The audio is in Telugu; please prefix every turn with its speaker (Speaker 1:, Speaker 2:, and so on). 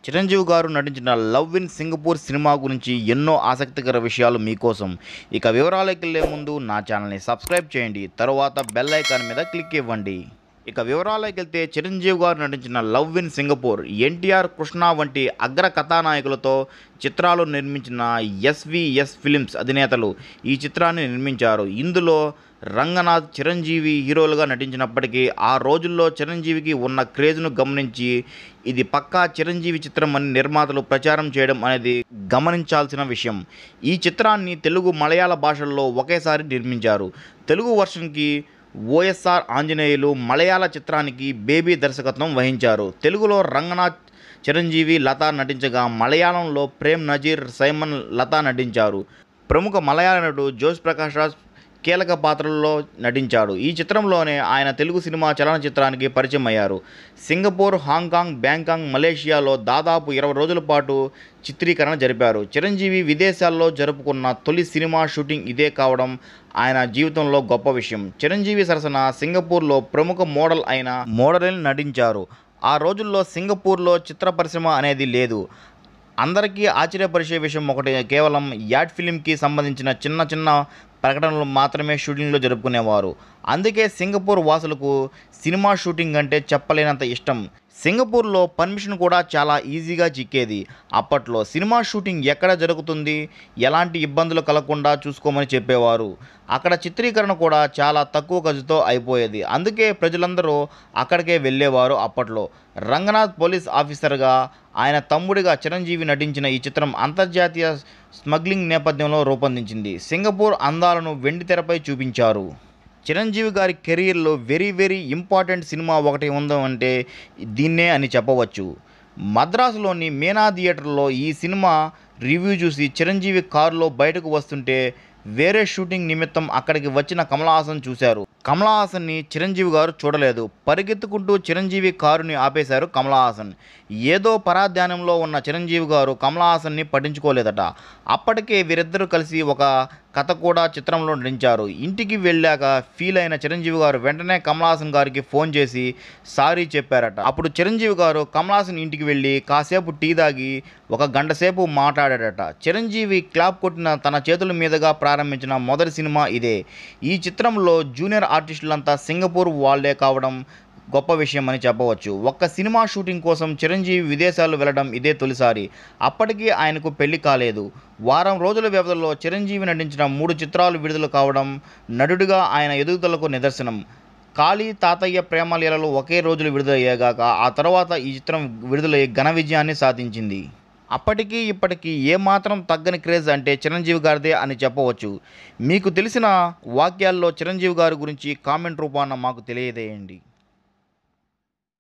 Speaker 1: చిరంజీవి గారు నటించిన లవ్ ఇన్ సింగపూర్ సినిమా గురించి ఎన్నో ఆసక్తికర విషయాలు మీకోసం ఇక వివరాలకు వెళ్ళే ముందు నా ఛానల్ని సబ్స్క్రైబ్ చేయండి తరువాత బెల్ ఐకాన్ మీద క్లిక్ ఇవ్వండి ఇక వివరాలకు వెళ్తే చిరంజీవి గారు నటించిన love in Singapore NTR Krishna వంటి అగ్ర కథానాయకులతో చిత్రాలు నిర్మించిన ఎస్విఎస్ ఫిలిమ్స్ అధినేతలు ఈ చిత్రాన్ని నిర్మించారు ఇందులో రంగనాథ్ చిరంజీవి హీరోలుగా నటించినప్పటికీ ఆ రోజుల్లో చిరంజీవికి ఉన్న క్రేజ్ను గమనించి ఇది పక్కా చిరంజీవి చిత్రం అని నిర్మాతలు ప్రచారం చేయడం అనేది గమనించాల్సిన విషయం ఈ చిత్రాన్ని తెలుగు మలయాళ భాషల్లో ఒకేసారి నిర్మించారు తెలుగు వర్షన్కి ఓఎస్ఆర్ ఆంజనేయులు మలయాళ చిత్రానికి బేబీ దర్శకత్వం వహించారు తెలుగులో రంగనాథ్ చిరంజీవి లత నటించగా మలయాళంలో ప్రేమ్ నజీర్ సైమన్ లత నటించారు ప్రముఖ మలయాళ నటుడు జోష్ ప్రకాష్ రాజ్ కీలక పాత్రల్లో నటించాడు ఈ చిత్రంలోనే ఆయన తెలుగు సినిమా చలనచిత్రానికి పరిచయం అయ్యారు సింగపూర్ హాంకాంగ్ బ్యాంకాంగ్ మలేషియాలో దాదాపు ఇరవై రోజుల పాటు చిత్రీకరణ జరిపారు చిరంజీవి విదేశాల్లో జరుపుకున్న తొలి సినిమా షూటింగ్ ఇదే కావడం ఆయన జీవితంలో గొప్ప విషయం చిరంజీవి సరసన సింగపూర్లో ప్రముఖ మోడల్ అయిన మోడలింగ్ నటించారు ఆ రోజుల్లో సింగపూర్లో చిత్ర పరిశ్రమ అనేది లేదు అందరికీ ఆశ్చర్యపరిచే విషయం ఒకటి కేవలం యాడ్ ఫిలింకి సంబంధించిన చిన్న చిన్న ప్రకటనలు మాత్రమే షూటింగ్లో జరుపుకునేవారు అందుకే సింగపూర్ వాసులకు సినిమా షూటింగ్ అంటే చెప్పలేనంత ఇష్టం సింగపూర్లో పర్మిషన్ కూడా చాలా ఈజీగా చిక్కేది అప్పట్లో సినిమా షూటింగ్ ఎక్కడ జరుగుతుంది ఎలాంటి ఇబ్బందులు కలగకుండా చూసుకోమని చెప్పేవారు అక్కడ చిత్రీకరణ కూడా చాలా తక్కువ ఖర్చుతో అయిపోయేది అందుకే ప్రజలందరూ అక్కడికే వెళ్ళేవారు అప్పట్లో రంగనాథ్ పోలీస్ ఆఫీసర్గా ఆయన తమ్ముడిగా చిరంజీవి నటించిన ఈ చిత్రం అంతర్జాతీయ స్మగ్లింగ్ నేపథ్యంలో రూపొందించింది సింగపూర్ అందాలను వెండి తెరపై చూపించారు చిరంజీవి గారి కెరీర్లో వెరీ వెరీ ఇంపార్టెంట్ సినిమా ఒకటి ఉందంటే దీన్నే అని చెప్పవచ్చు మద్రాసులోని మీనా థియేటర్లో ఈ సినిమా రివ్యూ చూసి చిరంజీవి కారులో బయటకు వస్తుంటే వేరే షూటింగ్ నిమిత్తం అక్కడికి వచ్చిన కమల్ హాసన్ చూశారు కమల్ హాసన్ని చిరంజీవి గారు చూడలేదు పరిగెత్తుకుంటూ చిరంజీవి కారుని ఆపేశారు కమల్ హాసన్ ఏదో పరాధ్యానంలో ఉన్న చిరంజీవి గారు కమల్ హాసన్ని పట్టించుకోలేదట అప్పటికే వీరిద్దరూ కలిసి ఒక కథ కూడా చిత్రంలో నటించారు ఇంటికి వెళ్ళాక ఫీల్ అయిన చిరంజీవి గారు వెంటనే కమల్ హాసన్ గారికి ఫోన్ చేసి సారీ చెప్పారట అప్పుడు చిరంజీవి గారు కమల్ హాసన్ ఇంటికి వెళ్ళి కాసేపు టీ తాగి ఒక గంట సేపు మాట్లాడాడట చిరంజీవి క్లాప్ కొట్టిన తన చేతుల మీదుగా ప్రారంభించిన మొదటి సినిమా ఇదే ఈ చిత్రంలో జూనియర్ ఆర్టిస్టులంతా సింగపూర్ వాళ్ళే కావడం గొప్ప విషయం అని చెప్పవచ్చు ఒక్క సినిమా షూటింగ్ కోసం చిరంజీవి విదేశాలు వెళ్ళడం ఇదే తొలిసారి అప్పటికీ ఆయనకు పెళ్లి కాలేదు వారం రోజుల వ్యవధిలో చిరంజీవి నటించిన మూడు చిత్రాలు విడుదల కావడం నటుడిగా ఆయన ఎదుగుదలకు నిదర్శనం కాళీ తాతయ్య ప్రేమలీలలు ఒకే రోజులు విడుదలయ్యాగాక ఆ తర్వాత ఈ చిత్రం విడుదలయ్యి ఘన విజయాన్ని సాధించింది అప్పటికీ ఇప్పటికీ ఏమాత్రం తగ్గని క్రేజ్ అంటే చిరంజీవి గారిదే అని చెప్పవచ్చు మీకు తెలిసిన వాక్యాల్లో చిరంజీవి గారి గురించి కామెంట్ రూపాన మాకు తెలియజేయండి